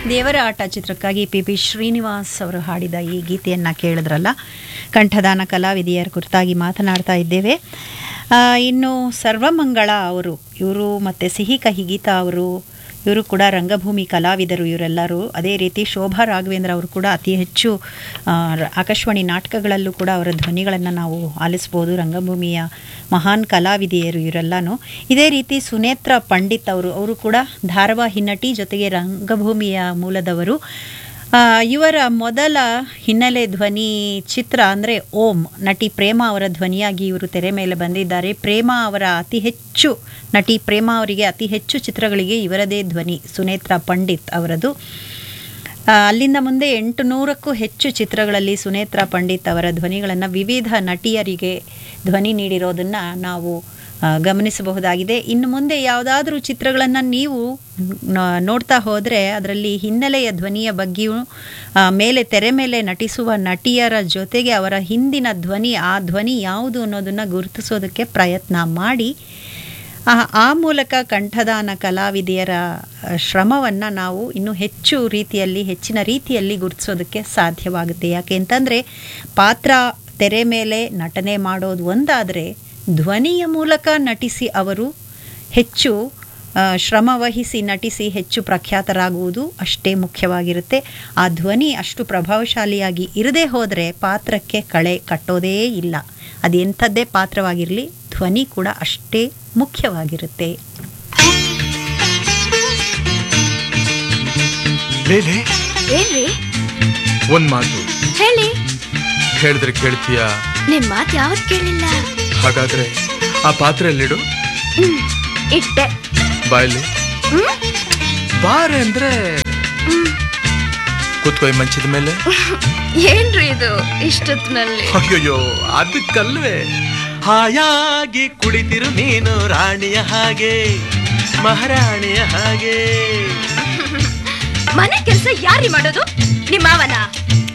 ದೇವರ ಆಟ ಚಿತ್ರಕ್ಕಾಗಿ ಪಿ ಪಿ ಶ್ರೀನಿವಾಸ್ ಅವರು ಹಾಡಿದ ಈ ಗೀತೆಯನ್ನು ಕೇಳಿದ್ರಲ್ಲ ಕಂಠದಾನ ಕಲಾವಿದೆಯರ ಕುರಿತಾಗಿ ಮಾತನಾಡ್ತಾ ಇದ್ದೇವೆ ಆ, ಇನ್ನು ಸರ್ವಮಂಗಳ ಅವರು ಇವರು ಮತ್ತು ಸಿಹಿ ಕಹಿ ಗೀತಾ ಅವರು ಇವರು ಕೂಡ ರಂಗಭೂಮಿ ಕಲಾವಿದರು ಇವರೆಲ್ಲರೂ ಅದೇ ರೀತಿ ಶೋಭಾ ರಾಘವೇಂದ್ರ ಅವರು ಕೂಡ ಅತಿ ಹೆಚ್ಚು ಆ, ರ- ಆಕಾಶವಾಣಿ ನಾಟಕಗಳಲ್ಲೂ ಕೂಡ ಅವರ ಧ್ವನಿಗಳನ್ನು ನಾವು ಆಲಿಸ್ಬೋದು ರಂಗಭೂಮಿಯ ಮಹಾನ್ ಕಲಾವಿದೆಯರು ಇವರೆಲ್ಲನೂ ಇದೇ ರೀತಿ ಸುನೇತ್ರ ಪಂಡಿತ್ ಅವರು ಅವರು ಕೂಡ ಧಾರಾವಾಹಿ ನಟಿ ಜೊತೆಗೆ ರಂಗಭೂಮಿಯ ಮೂಲದವರು ಆ, ಇವರ ಮೊದಲ ಹಿನ್ನೆಲೆ ಧ್ವನಿ ಚಿತ್ರ ಅಂದರೆ ಓಂ ನಟಿ ಪ್ರೇಮ ಅವರ ಧ್ವನಿಯಾಗಿ ಇವರು ತೆರೆ ಮೇಲೆ ಬಂದಿದ್ದಾರೆ ಪ್ರೇಮ ಅವರ ಅತಿ ಹೆಚ್ಚು ನಟಿ ಪ್ರೇಮ ಅವರಿಗೆ ಅತಿ ಹೆಚ್ಚು ಚಿತ್ರಗಳಿಗೆ ಇವರದೇ ಧ್ವನಿ ಸುನೇತ್ರ ಪಂಡಿತ್ ಅವರದು ಆ, ಅಲ್ಲಿಂದ ಮುಂದೆ ಎಂಟು ನೂರಕ್ಕೂ ಹೆಚ್ಚು ಚಿತ್ರಗಳಲ್ಲಿ ಸುನೇತ್ರ ಪಂಡಿತ್ ಅವರ ಧ್ವನಿಗಳನ್ನು ವಿವಿಧ ನಟಿಯರಿಗೆ ಧ್ವನಿ ನೀಡಿರೋದನ್ನು ನಾವು ಆ, ಗಮನಿಸಬಹುದಾಗಿದೆ ಇನ್ನು ಮುಂದೆ ಯಾವುದಾದ್ರೂ ಚಿತ್ರಗಳನ್ನು ನೀವು ನ- ನೋಡ್ತಾ ಹೋದರೆ ಅದರಲ್ಲಿ ಹಿನ್ನೆಲೆಯ ಧ್ವನಿಯ ಬಗ್ಗೆಯೂ ಆ, ಮೇಲೆ ತೆರೆ ಮೇಲೆ ನಟಿಸುವ ನಟಿಯರ ಜೊತೆಗೆ ಅವರ ಹಿಂದಿನ ಧ್ವನಿ ಆ ಧ್ವನಿ ಯಾವುದು ಅನ್ನೋದನ್ನು ಗುರುತಿಸೋದಕ್ಕೆ ಪ್ರಯತ್ನ ಮಾಡಿ ಆ ಆ ಮೂಲಕ ಕಂಠದಾನ ಕಲಾವಿದೆಯರ ಶ್ರಮವನ್ನು ನಾವು ಇನ್ನೂ ಹೆಚ್ಚು ರೀತಿಯಲ್ಲಿ ಹೆಚ್ಚಿನ ರೀತಿಯಲ್ಲಿ ಗುರುತಿಸೋದಕ್ಕೆ ಸಾಧ್ಯವಾಗುತ್ತೆ ಯಾಕೆ ಅಂತಂದರೆ ಪಾತ್ರ ತೆರೆ ಮೇಲೆ ನಟನೆ ಮಾಡೋದು ಒಂದಾದರೆ ಧ್ವನಿಯ ಮೂಲಕ ನಟಿಸಿ ಅವರು ಹೆಚ್ಚು ಆ, ಶ್ರಮ ವಹಿಸಿ ನಟಿಸಿ ಹೆಚ್ಚು ಪ್ರಖ್ಯಾತರಾಗುವುದು ಅಷ್ಟೇ ಮುಖ್ಯವಾಗಿರುತ್ತೆ ಆ ಧ್ವನಿ ಅಷ್ಟು ಪ್ರಭಾವಶಾಲಿಯಾಗಿ ಇರದೇ ಹೋದರೆ ಪಾತ್ರಕ್ಕೆ ಕಳೆ ಕಟ್ಟೋದೇ ಇಲ್ಲ ಅದೆಂಥದ್ದೇ ಪಾತ್ರವಾಗಿರಲಿ ಧ್ವನಿ ಕೂಡ ಅಷ್ಟೇ ಮುಖ್ಯವಾಗಿರುತ್ತೆ ಲೇಲೆ ಏನ್ರಿ ಒಂದ್ ಮಾತು ಹೇಳಿ ಹೇಳಿದ್ರೆ ಕೇಳ್ತೀಯ ನಿಮ್ ಮಾತ್ ಯಾವತ್ ಕೇಳಿಲ್ಲ ಹಾಗಾದ್ರೆ ಆ ಪಾತ್ರೆಯಲ್ಲಿಡು ಹ್ಮ್ ಇಟ್ಟೆ ಬಾಯಲ್ಲಿ ಹ್ಮ್ ಬಾರೆ ಅಂದ್ರೆ ಕೂತ್ಕೊಯ್ ಮಂಚದ ಮೇಲೆ ಏನ್ರಿ ಇದು ಇಷ್ಟೊತ್ತಿನಲ್ಲಿ ಅಯ್ಯೋಯ್ಯೋ ಅದಕ್ಕಲ್ವೇ ಹಾಯಾಗಿ ಕುಳಿತಿರು ನೀನು ರಾಣಿಯ ಹಾಗೆ ಮಹಾರಾಣಿಯ ಹಾಗೆ ಮನೆ ಕೆಲ್ಸ ಯಾರಿ ಮಾಡೋದು ನಿಮ್ಮ ಮಾವನ